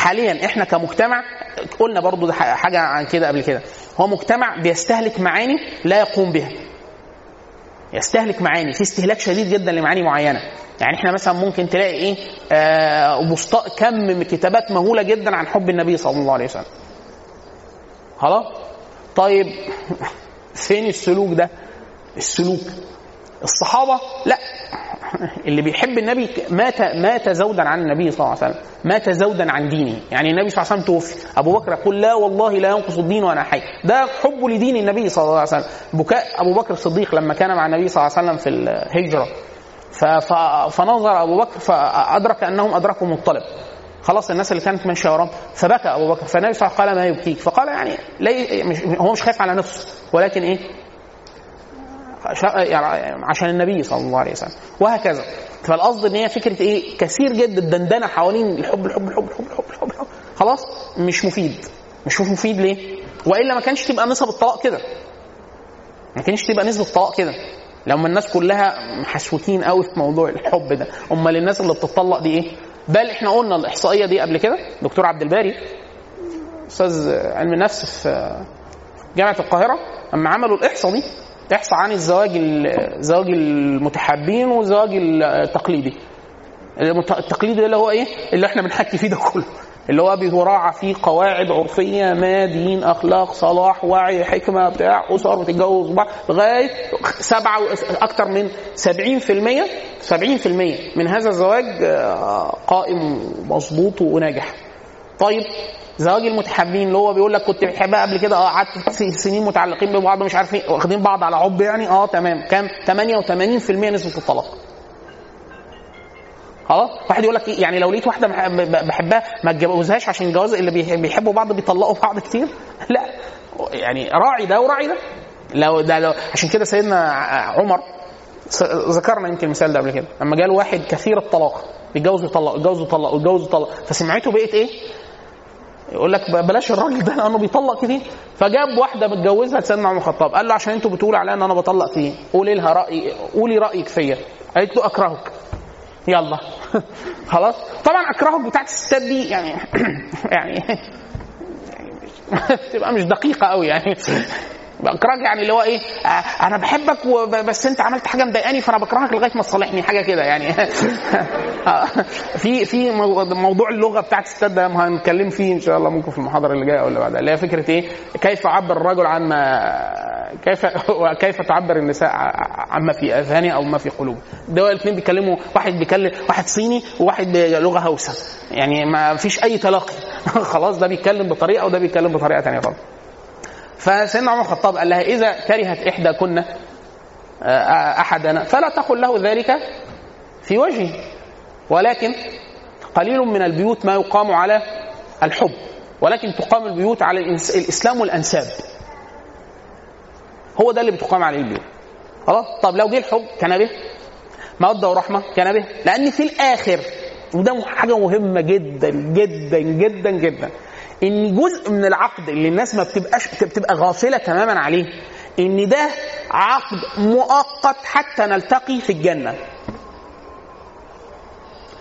حاليا احنا كمجتمع قلنا برضو ده حاجه عن كده قبل كده هو مجتمع بيستهلك معاني لا يقوم بها يستهلك معاني في استهلاك شديد جدا لمعاني معينه يعني احنا مثلا ممكن تلاقي ايه آه بسطاء كم من كتابات مهوله جدا عن حب النبي صلى الله عليه وسلم خلاص طيب فين السلوك ده السلوك الصحابه لا اللي بيحب النبي مات مات زودا عن النبي صلى الله عليه وسلم مات زودا عن دينه يعني النبي صلى الله عليه وسلم توفي ابو بكر يقول لا والله لا ينقص الدين وانا حي ده حبه لدين النبي صلى الله عليه وسلم بكاء ابو بكر الصديق لما كان مع النبي صلى الله عليه وسلم في الهجره ف- ف- فنظر ابو بكر فادرك انهم ادركوا مطلب خلاص الناس اللي كانت ماشيه وراه فبكى ابو بكر فالنبي صلى الله عليه وسلم قال ما يبكيك فقال يعني لي مش هو مش خايف على نفسه ولكن ايه شا- يعني عشان النبي صلى الله عليه وسلم وهكذا فالقصد ان هي فكره ايه كثير جدا الدندنه حوالين الحب الحب الحب الحب الحب, الحب, الحب. خلاص مش مفيد مش مفيد ليه؟ والا ما كانش تبقى نسب الطلاق كده ما كانش تبقى نسبه الطلاق كده لما الناس كلها محسوكين قوي في موضوع الحب ده امال الناس اللي بتطلق دي ايه بل احنا قلنا الاحصائيه دي قبل كده دكتور عبد الباري استاذ علم النفس في جامعه القاهره لما عملوا الاحصاء دي احصاء عن الزواج ال- زواج المتحابين والزواج التقليدي المت- التقليدي ده اللي هو ايه اللي احنا بنحكي فيه ده كله اللي هو بيراعى فيه قواعد عرفيه ما دين اخلاق صلاح وعي حكمه بتاع اسر بتتجوز بعض لغايه سبعه و- اكتر من 70% 70% من هذا الزواج آه، قائم مظبوط وناجح طيب زواج المتحابين اللي هو بيقول لك كنت بتحبها قبل كده اه قعدت س- سنين متعلقين ببعض مش عارف ايه واخدين بعض على حب يعني اه تمام كام 88% نسبه الطلاق خلاص واحد يقول لك إيه؟ يعني لو لقيت واحده بح- ب- بحبها ما اتجوزهاش عشان الجواز اللي بيح- بيحبوا بعض بيطلقوا بعض كتير لا يعني راعي ده وراعي ده لو ده لو عشان كده سيدنا ع- عمر س- ذكرنا يمكن المثال ده قبل كده لما جاله واحد كثير الطلاق بيتجوز ويطلق يتجوز ويطلق يتجوز ويطلق فسمعته بقت ايه؟ يقول لك ب- بلاش الراجل ده لانه بيطلق كتير فجاب واحده متجوزها لسيدنا عمر الخطاب قال له عشان انتوا بتقولوا عليا ان انا بطلق كتير قولي لها راي قولي رايك فيا قالت له اكرهك يلا خلاص طبعا اكرهك بتاعت الستات دي يعني يعني تبقى مش دقيقه قوي يعني بكرهك يعني اللي هو ايه آه، انا بحبك وب- بس انت عملت حاجه مضايقاني فانا بكرهك لغايه ما تصالحني حاجه كده يعني آه، في في مو- موضوع اللغه بتاعت الستات ده هنتكلم فيه ان شاء الله ممكن في المحاضره اللي جايه او اللي بعدها اللي هي فكره ايه كيف يعبر الرجل عن ما كيف وكيف تعبر النساء عما في اذهانها او ما في قلوب دول الاثنين بيتكلموا واحد بيكلم واحد صيني وواحد بلغه هوسه يعني ما فيش اي تلاقي خلاص ده بيتكلم بطريقه وده بيتكلم بطريقه ثانيه خالص فسيدنا عمر الخطاب قال لها اذا كرهت احداكن آه، احدنا فلا تقل له ذلك في وجهه ولكن قليل من البيوت ما يقام على الحب ولكن تقام البيوت على الإنس- الاسلام والانساب هو ده اللي بتقام عليه البيوت خلاص طب لو جه الحب كان به موده ورحمه كان به لان في الاخر وده حاجه مهمه جدا جدا جدا جدا ان جزء من العقد اللي الناس ما بتبقاش بتبقى غافله تماما عليه ان ده عقد مؤقت حتى نلتقي في الجنه